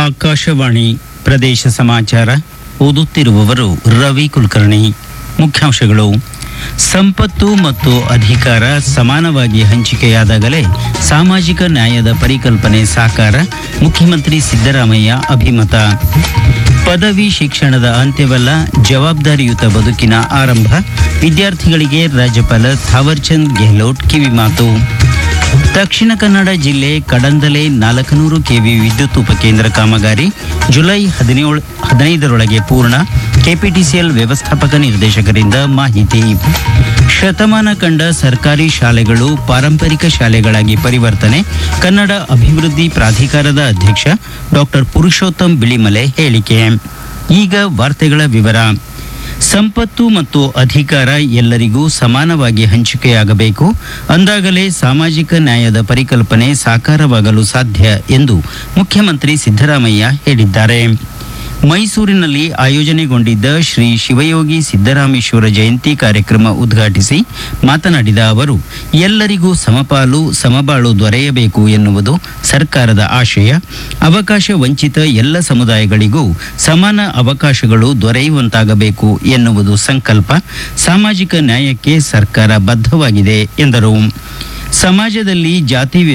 ಆಕಾಶವಾಣಿ ಪ್ರದೇಶ ಸಮಾಚಾರ ಓದುತ್ತಿರುವವರು ರವಿ ಕುಲಕರ್ಣಿ ಮುಖ್ಯಾಂಶಗಳು ಸಂಪತ್ತು ಮತ್ತು ಅಧಿಕಾರ ಸಮಾನವಾಗಿ ಹಂಚಿಕೆಯಾದಾಗಲೇ ಸಾಮಾಜಿಕ ನ್ಯಾಯದ ಪರಿಕಲ್ಪನೆ ಸಾಕಾರ ಮುಖ್ಯಮಂತ್ರಿ ಸಿದ್ದರಾಮಯ್ಯ ಅಭಿಮತ ಪದವಿ ಶಿಕ್ಷಣದ ಅಂತ್ಯವಲ್ಲ ಜವಾಬ್ದಾರಿಯುತ ಬದುಕಿನ ಆರಂಭ ವಿದ್ಯಾರ್ಥಿಗಳಿಗೆ ರಾಜ್ಯಪಾಲ ಥಾವರ್ಚಂದ್ ಗೆಹ್ಲೋಟ್ ಕಿವಿಮಾತು ದಕ್ಷಿಣ ಕನ್ನಡ ಜಿಲ್ಲೆ ಕಡಂದಲೆ ನಾಲ್ಕನೂರು ಕೆವಿ ವಿದ್ಯುತ್ ಉಪಕೇಂದ್ರ ಕಾಮಗಾರಿ ಜುಲೈ ಹದಿನೇಳು ಹದಿನೈದರೊಳಗೆ ಪೂರ್ಣ ಕೆಪಿಟಿಸಿಎಲ್ ವ್ಯವಸ್ಥಾಪಕ ನಿರ್ದೇಶಕರಿಂದ ಮಾಹಿತಿ ಶತಮಾನ ಕಂಡ ಸರ್ಕಾರಿ ಶಾಲೆಗಳು ಪಾರಂಪರಿಕ ಶಾಲೆಗಳಾಗಿ ಪರಿವರ್ತನೆ ಕನ್ನಡ ಅಭಿವೃದ್ಧಿ ಪ್ರಾಧಿಕಾರದ ಅಧ್ಯಕ್ಷ ಡಾಕ್ಟರ್ ಪುರುಷೋತ್ತಮ್ ಬಿಳಿಮಲೆ ಹೇಳಿಕೆ ಈಗ ವಾರ್ತೆಗಳ ವಿವರ ಸಂಪತ್ತು ಮತ್ತು ಅಧಿಕಾರ ಎಲ್ಲರಿಗೂ ಸಮಾನವಾಗಿ ಹಂಚಿಕೆಯಾಗಬೇಕು ಅಂದಾಗಲೇ ಸಾಮಾಜಿಕ ನ್ಯಾಯದ ಪರಿಕಲ್ಪನೆ ಸಾಕಾರವಾಗಲು ಸಾಧ್ಯ ಎಂದು ಮುಖ್ಯಮಂತ್ರಿ ಸಿದ್ದರಾಮಯ್ಯ ಹೇಳಿದ್ದಾರೆ ಮೈಸೂರಿನಲ್ಲಿ ಆಯೋಜನೆಗೊಂಡಿದ್ದ ಶ್ರೀ ಶಿವಯೋಗಿ ಸಿದ್ದರಾಮೇಶ್ವರ ಜಯಂತಿ ಕಾರ್ಯಕ್ರಮ ಉದ್ಘಾಟಿಸಿ ಮಾತನಾಡಿದ ಅವರು ಎಲ್ಲರಿಗೂ ಸಮಪಾಲು ಸಮಬಾಳು ದೊರೆಯಬೇಕು ಎನ್ನುವುದು ಸರ್ಕಾರದ ಆಶಯ ಅವಕಾಶ ವಂಚಿತ ಎಲ್ಲ ಸಮುದಾಯಗಳಿಗೂ ಸಮಾನ ಅವಕಾಶಗಳು ದೊರೆಯುವಂತಾಗಬೇಕು ಎನ್ನುವುದು ಸಂಕಲ್ಪ ಸಾಮಾಜಿಕ ನ್ಯಾಯಕ್ಕೆ ಸರ್ಕಾರ ಬದ್ಧವಾಗಿದೆ ಎಂದರು ಸಮಾಜದಲ್ಲಿ ಜಾತಿ